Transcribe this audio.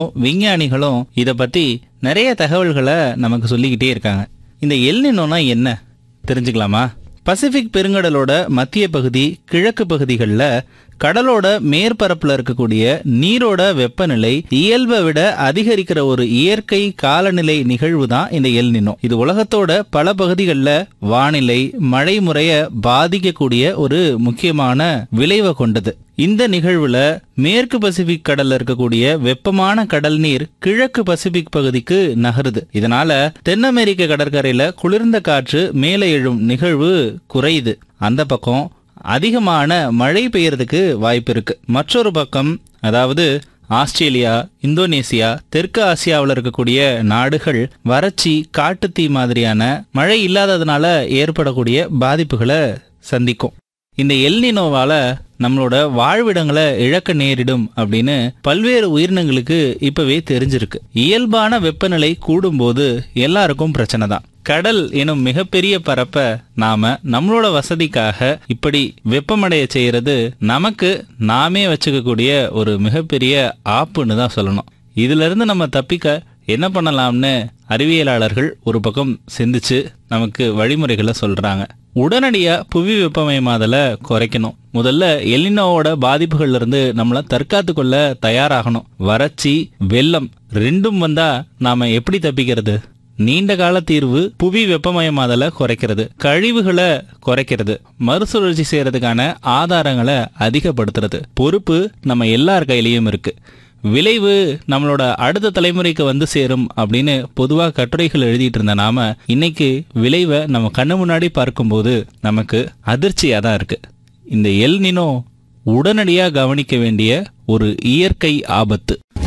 விஞ்ஞானிகளும் இத பத்தி நிறைய தகவல்களை நமக்கு சொல்லிக்கிட்டே இருக்காங்க இந்த எல்னினோனா என்ன தெரிஞ்சுக்கலாமா பசிபிக் பெருங்கடலோட மத்திய பகுதி கிழக்கு பகுதிகளில் கடலோட மேற்பரப்புல இருக்கக்கூடிய நீரோட வெப்பநிலை இயல்பை விட அதிகரிக்கிற ஒரு இயற்கை காலநிலை நிகழ்வு தான் இந்த எல்னினோ இது உலகத்தோட பல பகுதிகளில் வானிலை மழை முறைய பாதிக்கக்கூடிய ஒரு முக்கியமான விளைவை கொண்டது இந்த நிகழ்வுல மேற்கு பசிபிக் கடல்ல இருக்கக்கூடிய வெப்பமான கடல் நீர் கிழக்கு பசிபிக் பகுதிக்கு நகருது இதனால தென் அமெரிக்க கடற்கரையில குளிர்ந்த காற்று மேலே எழும் நிகழ்வு குறையுது அந்த பக்கம் அதிகமான மழை பெய்யறதுக்கு வாய்ப்பு இருக்கு மற்றொரு பக்கம் அதாவது ஆஸ்திரேலியா இந்தோனேசியா தெற்கு ஆசியாவில் இருக்கக்கூடிய நாடுகள் வறட்சி காட்டுத்தீ மாதிரியான மழை இல்லாததுனால ஏற்படக்கூடிய பாதிப்புகளை சந்திக்கும் இந்த எல்னினோவால நம்மளோட வாழ்விடங்களை இழக்க நேரிடும் அப்படின்னு பல்வேறு உயிரினங்களுக்கு இப்பவே தெரிஞ்சிருக்கு இயல்பான வெப்பநிலை கூடும்போது எல்லாருக்கும் பிரச்சனை தான் கடல் எனும் மிகப்பெரிய பரப்ப நாம நம்மளோட வசதிக்காக இப்படி வெப்பமடைய செய்யறது நமக்கு நாமே வச்சுக்கக்கூடிய ஒரு மிகப்பெரிய ஆப்புன்னு தான் சொல்லணும் இதுல இருந்து நம்ம தப்பிக்க என்ன பண்ணலாம்னு அறிவியலாளர்கள் ஒரு பக்கம் சிந்திச்சு நமக்கு வழிமுறைகளை சொல்றாங்க உடனடியா புவி வெப்பமயமாதலை குறைக்கணும் முதல்ல எலினோவோட பாதிப்புகள்ல இருந்து நம்மளை தற்காத்து கொள்ள தயாராகணும் வறட்சி வெள்ளம் ரெண்டும் வந்தா நாம எப்படி தப்பிக்கிறது நீண்ட கால தீர்வு புவி வெப்பமயமாதலை குறைக்கிறது கழிவுகளை குறைக்கிறது மறுசுழற்சி செய்யறதுக்கான ஆதாரங்களை அதிகப்படுத்துறது பொறுப்பு நம்ம எல்லார் கையிலயும் இருக்கு விளைவு நம்மளோட அடுத்த தலைமுறைக்கு வந்து சேரும் அப்படின்னு பொதுவாக கட்டுரைகள் எழுதிட்டு இருந்த நாம இன்னைக்கு விளைவை நம்ம கண்ணு முன்னாடி பார்க்கும்போது நமக்கு அதிர்ச்சியா தான் இருக்கு இந்த எல் நினோ உடனடியாக கவனிக்க வேண்டிய ஒரு இயற்கை ஆபத்து